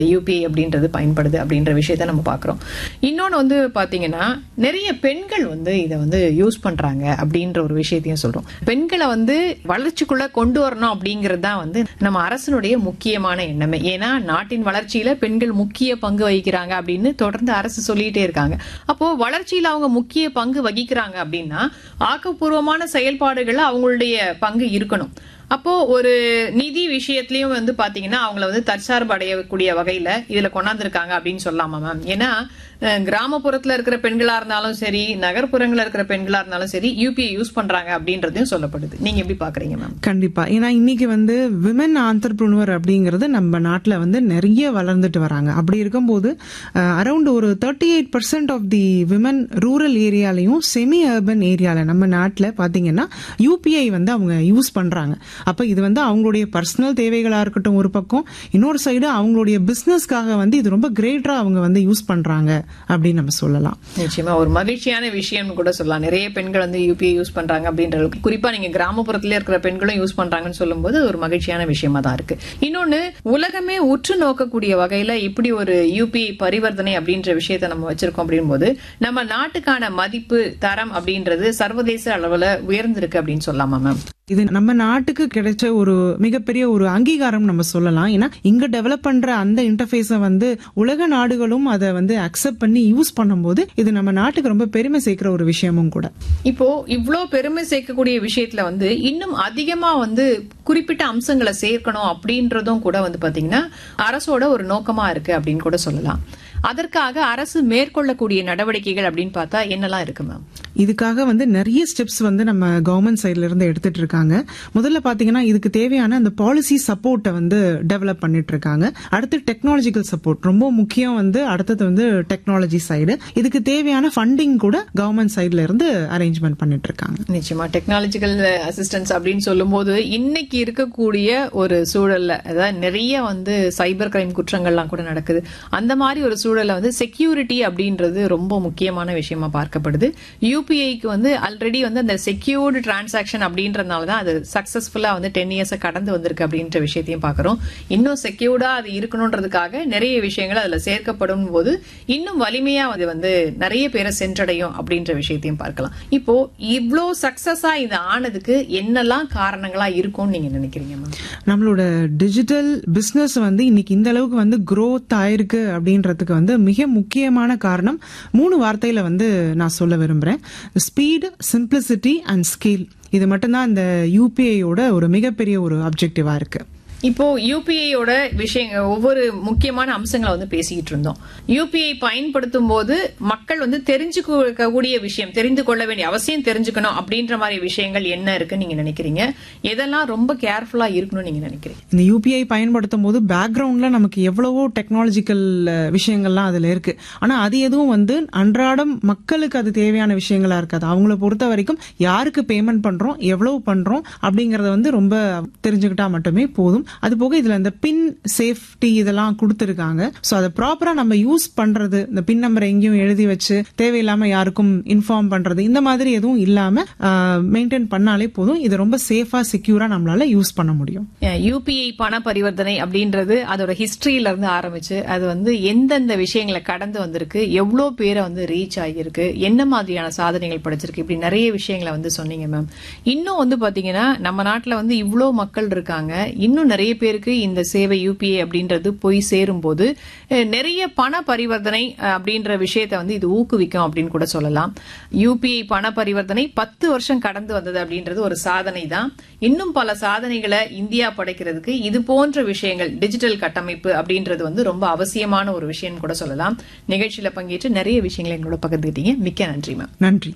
UPI அப்படின்றது பயன்படுது அப்படின்ற விஷயத்த நம்ம பார்க்குறோம் இன்னொன்று வந்து பார்த்தீங்கன்னா நிறைய பெண்கள் வந்து இதை வந்து யூஸ் பண்ணுறாங்க அப்படின்ற ஒரு விஷயத்தையும் சொல்கிறோம் பெண்களை வந்து வளர்ச்சிக்குள்ளே கொண்டு வரணும் அப்படிங்கிறது தான் வந்து நம்ம அரசனுடைய முக்கியமான எண்ணமே ஏன்னா நாட்டின் வளர்ச்சியில் பெண்கள் முக்கிய பங்கு வகிக்கிறாங்க அப்படின்னு தொடர்ந்து அரசு சொல்லிட்டே இருக்காங்க அப்போ வளர்ச்சியில் அவங்க முக்கிய பங்கு வகிக்கிறாங்க அப்படின்னா ஆக்கப்பூர்வமான செயல்பாடுகள்ல அவங்களுடைய பங்கு இருக்கணும் அப்போ ஒரு நிதி விஷயத்திலயும் வந்து பாத்தீங்கன்னா அவங்கள வந்து தற்சார்பு அடையக்கூடிய வகையில இதுல கொண்டாந்துருக்காங்க அப்படின்னு சொல்லலாமா மேம் ஏன்னா அஹ், கிராமப்புறத்துல இருக்கிற பெண்களா இருந்தாலும் சரி நகர்ப்புறங்கள்ல இருக்கிற பெண்களா இருந்தாலும் சரி யூபிஐ யூஸ் பண்றாங்க அப்படின்றதையும் சொல்லப்படுது நீங்க எப்படி பாக்குறீங்க மேம் கண்டிப்பா ஏன்னா இன்னைக்கு வந்து விமன் ஆண்டர்பிரினர் அப்படிங்கிறது நம்ம நாட்டில் வந்து நிறைய வளர்ந்துட்டு வராங்க அப்படி இருக்கும்போது அரௌண்ட் ஒரு thirty eight percent of the women rural ஏரியாலையும் செமி அர்பன் ஏரியால நம்ம நாட்டில் பாத்தீங்கன்னா யூபிஐ வந்து அவங்க யூஸ் பண்றாங்க அப்ப இது வந்து அவங்களுடைய பர்சனல் தேவைகளா இருக்கட்டும் ஒரு பக்கம் இன்னொரு சைடு அவங்களுடைய பிசினஸ்க்காக வந்து இது ரொம்ப கிரேட்டரா அவங்க வந்து யூஸ் பண்றாங்க அப்படின்னு நம்ம சொல்லலாம் நிச்சயமா ஒரு மகிழ்ச்சியான விஷயம்னு கூட சொல்லலாம் நிறைய பெண்கள் வந்து யூபிஐ யூஸ் பண்றாங்க அப்படின்ற அளவுக்கு குறிப்பா நீங்க கிராமப்புறத்துல இருக்கிற பெண்களும் யூஸ் பண்றாங்கன்னு சொல்லும்போது அது ஒரு மகிழ்ச்சியான விஷயமா தான் இருக்கு இன்னொன்னு உலகமே உற்று நோக்கக்கூடிய வகையில இப்படி ஒரு யூபிஐ பரிவர்த்தனை அப்படின்ற விஷயத்த நம்ம வச்சிருக்கோம் அப்படின்போது நம்ம நாட்டுக்கான மதிப்பு தரம் அப்படின்றது சர்வதேச அளவுல உயர்ந்திருக்கு அப்படின்னு சொல்லலாமா மேம் இது நம்ம நாட்டுக்கு கிடைச்ச ஒரு மிகப்பெரிய ஒரு அங்கீகாரம் நம்ம சொல்லலாம் ஏன்னா இங்க டெவலப் பண்ற அந்த இன்டர்ஃபேஸ வந்து உலக நாடுகளும் அதை வந்து அக்செப்ட் பண்ணி யூஸ் பண்ணும்போது இது நம்ம நாட்டுக்கு ரொம்ப பெருமை சேர்க்கிற ஒரு விஷயமும் கூட இப்போ இவ்ளோ பெருமை சேர்க்கக்கூடிய விஷயத்துல வந்து இன்னும் அதிகமா வந்து குறிப்பிட்ட அம்சங்களை சேர்க்கணும் அப்படின்றதும் கூட வந்து பாத்தீங்கன்னா அரசோட ஒரு நோக்கமா இருக்கு அப்படின்னு கூட சொல்லலாம் அதற்காக அரசு மேற்கொள்ளக்கூடிய நடவடிக்கைகள் அப்படின்னு பார்த்தா என்னெல்லாம் இருக்கு மேம் இதுக்காக வந்து நிறைய ஸ்டெப்ஸ் வந்து நம்ம கவர்மெண்ட் சைட்ல இருந்து எடுத்துட்டு இருக்காங்க முதல்ல பாத்தீங்கன்னா இதுக்கு தேவையான அந்த பாலிசி சப்போர்ட்டை வந்து டெவலப் பண்ணிட்டு இருக்காங்க அடுத்து டெக்னாலஜிக்கல் சப்போர்ட் ரொம்ப முக்கியம் வந்து அடுத்தது வந்து டெக்னாலஜி சைடு இதுக்கு தேவையான ஃபண்டிங் கூட கவர்மெண்ட் சைட்ல இருந்து அரேஞ்ச்மெண்ட் பண்ணிட்டு இருக்காங்க நிச்சயமா டெக்னாலஜிக்கல் அசிஸ்டன்ஸ் அப்படின்னு சொல்லும்போது இன்னைக்கு இருக்கக்கூடிய ஒரு சூழல்ல அதாவது நிறைய வந்து சைபர் கிரைம் குற்றங்கள்லாம் கூட நடக்குது அந்த மாதிரி ஒரு சூழல்ல வந்து செக்யூரிட்டி அப்படின்றது ரொம்ப முக்கியமான விஷயமா பார்க்கப்படுது யூபிஐக்கு வந்து ஆல்ரெடி வந்து அந்த செக்யூர்டு டிரான்சாக்ஷன் அப்படின்றதுனால தான் அது சக்சஸ்ஃபுல்லா வந்து டென் இயர்ஸ் கடந்து வந்திருக்கு அப்படின்ற விஷயத்தையும் பார்க்கறோம் இன்னும் செக்யூர்டா அது இருக்கணுன்றதுக்காக நிறைய விஷயங்கள் அதுல சேர்க்கப்படும் போது இன்னும் வலிமையா அது வந்து நிறைய பேரை சென்றடையும் அப்படின்ற விஷயத்தையும் பார்க்கலாம் இப்போ இவ்ளோ சக்சஸா இது ஆனதுக்கு என்னெல்லாம் காரணங்களா இருக்கும்னு நீங்க நினைக்கிறீங்க மேம் நம்மளோட டிஜிட்டல் பிசினஸ் வந்து இன்னைக்கு இந்த அளவுக்கு வந்து growth ஆயிருக்கு அப்படின்றதுக்கு வந்து மிக முக்கியமான காரணம் மூணு வார்த்தையில வந்து நான் சொல்ல விரும்புறேன் ஸ்பீட் சிம்பிளிசிட்டி அண்ட் ஸ்கேல் இது மட்டும்தான் இந்த யூபிஐயோட ஒரு மிகப்பெரிய ஒரு அப்ஜெக்டிவா இருக்கு இப்போ யூபிஐயோட விஷயம் ஒவ்வொரு முக்கியமான அம்சங்களை வந்து பேசிக்கிட்டு இருந்தோம் யூபிஐ பயன்படுத்தும் போது மக்கள் வந்து தெரிஞ்சுக்கக்கூடிய விஷயம் தெரிந்து கொள்ள வேண்டிய அவசியம் தெரிஞ்சுக்கணும் அப்படின்ற மாதிரி விஷயங்கள் என்ன இருக்குன்னு நீங்க நினைக்கிறீங்க எதெல்லாம் ரொம்ப கேர்ஃபுல்லா இருக்கணும்னு நீங்க நினைக்கிறீங்க இந்த யூபிஐ பயன்படுத்தும் போது பேக்ரவுண்ட்ல நமக்கு எவ்வளவோ டெக்னாலஜிக்கல் விஷயங்கள்லாம் அதுல இருக்கு ஆனா அது எதுவும் வந்து அன்றாடம் மக்களுக்கு அது தேவையான விஷயங்களா இருக்காது அவங்கள பொறுத்த வரைக்கும் யாருக்கு பேமெண்ட் பண்றோம் எவ்வளவு பண்றோம் அப்படிங்கறத வந்து ரொம்ப தெரிஞ்சுக்கிட்டா மட்டுமே போதும் அது போக இதுல இந்த பின் சேஃப்டி இதெல்லாம் கொடுத்துருக்காங்க சோ அதை ப்ராப்பரா நம்ம யூஸ் பண்றது இந்த பின் நம்பர் எங்கேயும் எழுதி வச்சு தேவையில்லாம யாருக்கும் இன்ஃபார்ம் பண்றது இந்த மாதிரி எதுவும் இல்லாம மெயின்டைன் பண்ணாலே போதும் இது ரொம்ப சேஃபா செக்யூரா நம்மளால யூஸ் பண்ண முடியும் யூபிஐ பண பரிவர்த்தனை அப்படின்றது அதோட ஹிஸ்டரியில இருந்து ஆரம்பிச்சு அது வந்து எந்தெந்த விஷயங்களை கடந்து வந்திருக்கு எவ்வளோ பேரை வந்து ரீச் ஆகியிருக்கு என்ன மாதிரியான சாதனைகள் படைச்சிருக்கு இப்படி நிறைய விஷயங்களை வந்து சொன்னீங்க மேம் இன்னும் வந்து பாத்தீங்கன்னா நம்ம நாட்டுல வந்து இவ்வளோ மக்கள் இருக்காங்க இன்னும் நிறைய பேருக்கு இந்த சேவை யூபிஐ அப்படின்றது போய் சேரும் போது அஹ், நிறைய பண பரிவர்த்தனை அஹ், அப்படின்ற விஷயத்தை வந்து இது ஊக்குவிக்கும் அப்படின்னு கூட சொல்லலாம் யூபிஐ பண பரிவர்த்தனை பத்து வருஷம் கடந்து வந்தது அப்படின்றது ஒரு சாதனை தான் இன்னும் பல சாதனைகளை இந்தியா படைக்கிறதுக்கு இது போன்ற விஷயங்கள் டிஜிட்டல் கட்டமைப்பு அப்படின்றது வந்து ரொம்ப அவசியமான ஒரு விஷயம் கூட சொல்லலாம் நிகழ்ச்சியில பங்கேற்று நிறைய விஷயங்களை எங்களோட பகிர்ந்துக்கிட்டீங்க மிக்க நன்றி மேம் நன்றி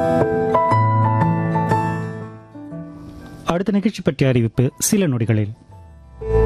அடுத்த நிகழ்ச்சி பற்றிய அறிவிப்பு சில நொடிகளில்